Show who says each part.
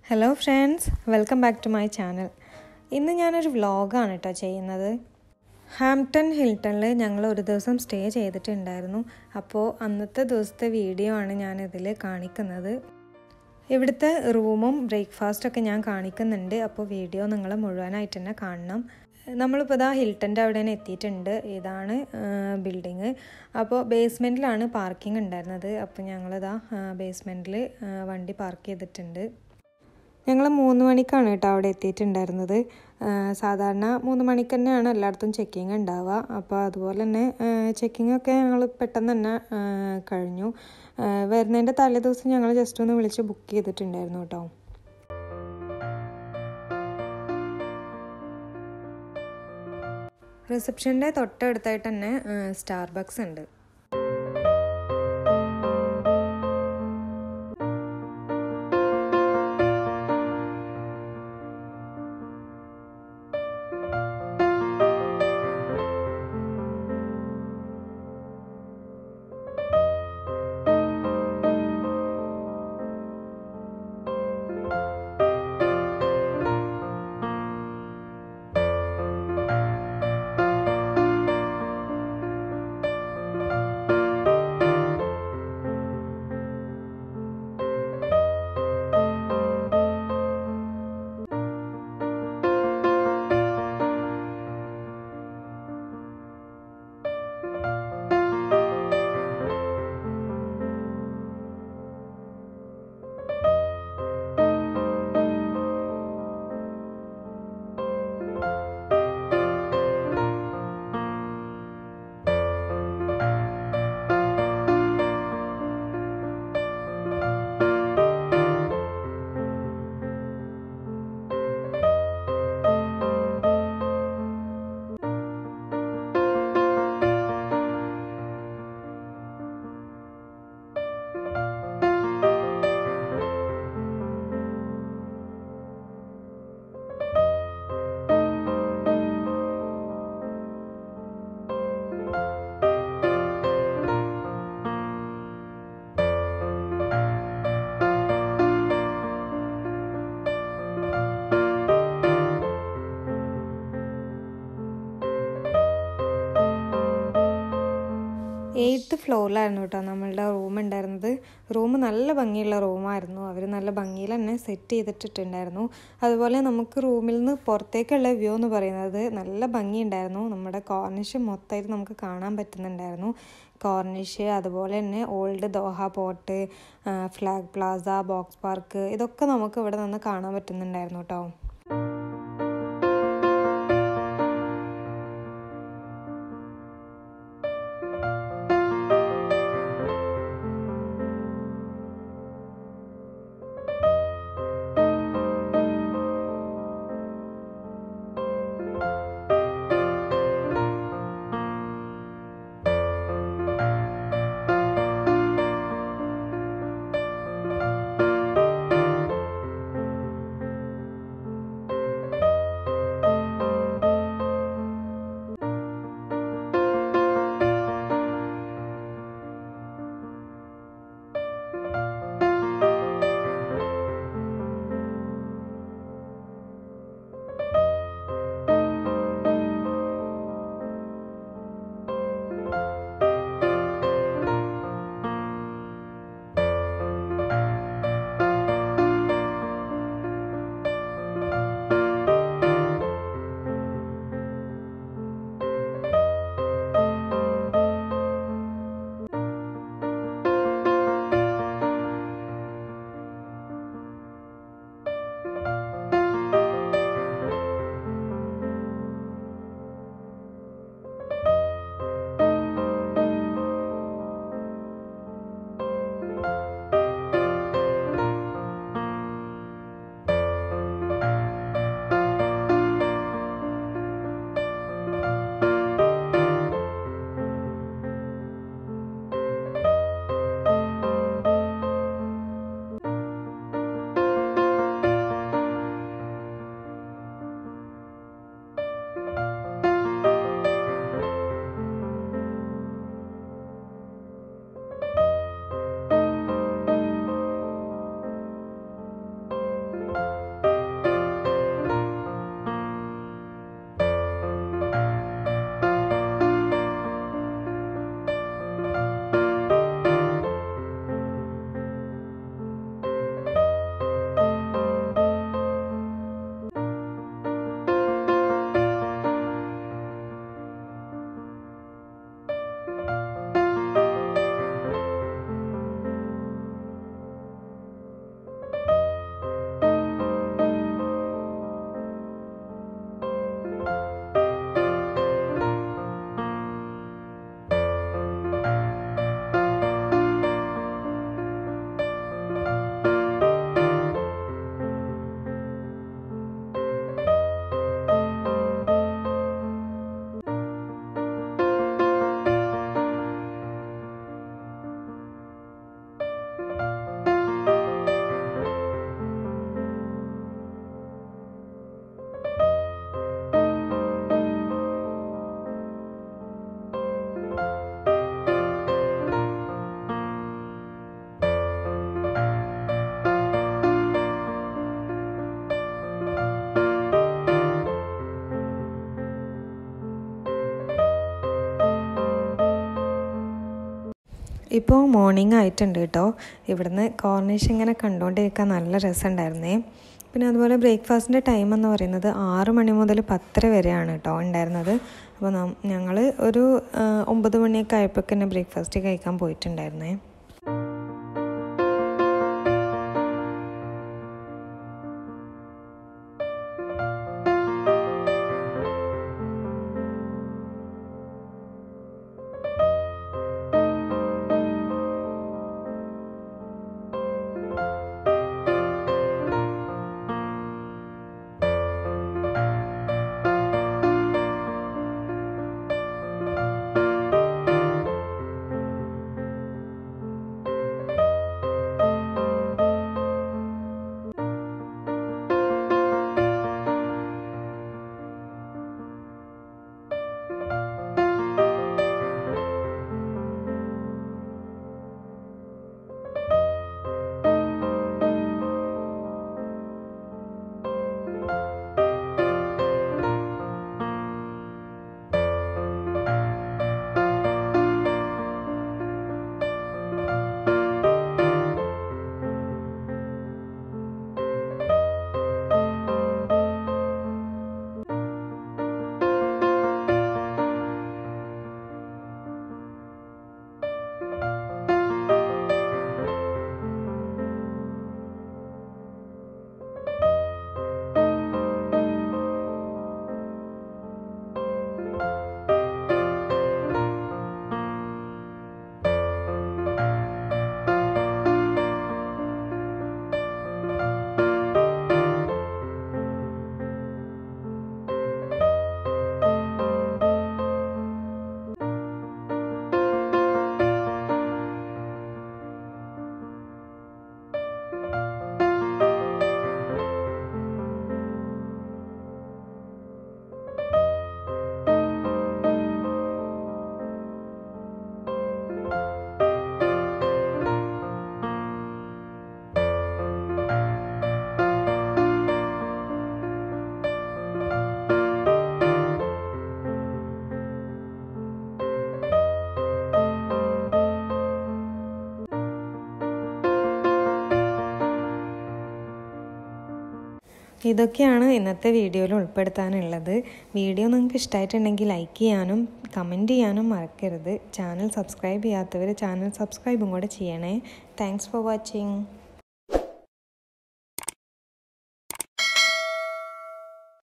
Speaker 1: hello friends welcome back to my channel ഇന്ന് ഞാനൊരു വ്ളോഗാണ് കേട്ടോ ചെയ്യുന്നത് ഹാംപ്ടൺ ഹിൽട്ടണിൽ ഞങ്ങൾ ഒരു ദിവസം സ്റ്റേ ചെയ്തിട്ടുണ്ടായിരുന്നു അപ്പോൾ അന്നത്തെ ദിവസത്തെ വീഡിയോ ആണ് ഞാനിതിൽ കാണിക്കുന്നത് ഇവിടുത്തെ റൂമും ബ്രേക്ക്ഫാസ്റ്റൊക്കെ ഞാൻ കാണിക്കുന്നുണ്ട് അപ്പോൾ വീഡിയോ നിങ്ങൾ മുഴുവനായിട്ട് തന്നെ കാണണം നമ്മളിപ്പോൾ ഇതാ ഹിൽട്ടൻ്റെ അവിടെ തന്നെ എത്തിയിട്ടുണ്ട് ഇതാണ് ബിൽഡിങ് അപ്പോൾ ബേസ്മെൻറ്റിലാണ് പാർക്കിംഗ് ഉണ്ടായിരുന്നത് അപ്പോൾ ഞങ്ങളിതാ ബേസ്മെൻറ്റിൽ വണ്ടി പാർക്ക് ചെയ്തിട്ടുണ്ട് ഞങ്ങൾ മൂന്ന് മണിക്കാണ് കേട്ടോ അവിടെ എത്തിയിട്ടുണ്ടായിരുന്നത് സാധാരണ മൂന്ന് മണിക്ക് തന്നെയാണ് എല്ലായിടത്തും ചെക്കിങ് ഉണ്ടാവുക അപ്പോൾ അതുപോലെ തന്നെ ചെക്കിംഗ് ഒക്കെ ഞങ്ങൾ പെട്ടെന്ന് തന്നെ കഴിഞ്ഞു വരുന്നതിൻ്റെ തലേ ദിവസം ഞങ്ങൾ ജസ്റ്റ് ഒന്ന് വിളിച്ച് ബുക്ക് ചെയ്തിട്ടുണ്ടായിരുന്നു കേട്ടോ റിസപ്ഷൻ്റെ തൊട്ടടുത്തായിട്ട് തന്നെ സ്റ്റാർബക്സ് ഉണ്ട് എയ്ത്ത് ഫ്ലോറിലായിരുന്നു കേട്ടോ നമ്മളുടെ റൂം ഉണ്ടായിരുന്നത് റൂം നല്ല ഭംഗിയുള്ള റൂമായിരുന്നു അവർ നല്ല ഭംഗിയിൽ തന്നെ സെറ്റ് ചെയ്തിട്ടിട്ടുണ്ടായിരുന്നു അതുപോലെ നമുക്ക് റൂമിൽ നിന്ന് പുറത്തേക്കുള്ള വ്യൂ എന്ന് പറയുന്നത് നല്ല ഭംഗിയുണ്ടായിരുന്നു നമ്മുടെ കോർണിഷ് മൊത്തമായിട്ട് നമുക്ക് കാണാൻ പറ്റുന്നുണ്ടായിരുന്നു കോർണിഷ് അതുപോലെ തന്നെ old Doha port flag plaza box park ഇതൊക്കെ നമുക്ക് ഇവിടെ നിന്ന് കാണാൻ പറ്റുന്നുണ്ടായിരുന്നു കേട്ടോ ഇപ്പോൾ മോർണിംഗ് ആയിട്ടുണ്ട് കേട്ടോ ഇവിടുന്ന് കോർണിഷ് ഇങ്ങനെ കണ്ടുകൊണ്ടിരിക്കാൻ നല്ല രസമുണ്ടായിരുന്നേ പിന്നെ അതുപോലെ ബ്രേക്ക്ഫാസ്റ്റിൻ്റെ ടൈം എന്ന് പറയുന്നത് ആറ് മണി മുതൽ പത്തര വരെയാണ് കേട്ടോ ഉണ്ടായിരുന്നത് അപ്പോൾ ഞങ്ങൾ ഒരു ഒമ്പത് മണിയൊക്കെ ആയപ്പോൾ തന്നെ ബ്രേക്ക്ഫാസ്റ്റ് കഴിക്കാൻ പോയിട്ടുണ്ടായിരുന്നേ ഇതൊക്കെയാണ് ഇന്നത്തെ വീഡിയോയിൽ ഉൾപ്പെടുത്താനുള്ളത് വീഡിയോ നിങ്ങൾക്ക് ഇഷ്ടമായിട്ടുണ്ടെങ്കിൽ ലൈക്ക് ചെയ്യാനും കമൻറ്റ് ചെയ്യാനും മറക്കരുത് ചാനൽ സബ്സ്ക്രൈബ് ചെയ്യാത്തവർ ചാനൽ സബ്സ്ക്രൈബും കൂടെ ചെയ്യണേ താങ്ക്സ് ഫോർ വാച്ചിങ്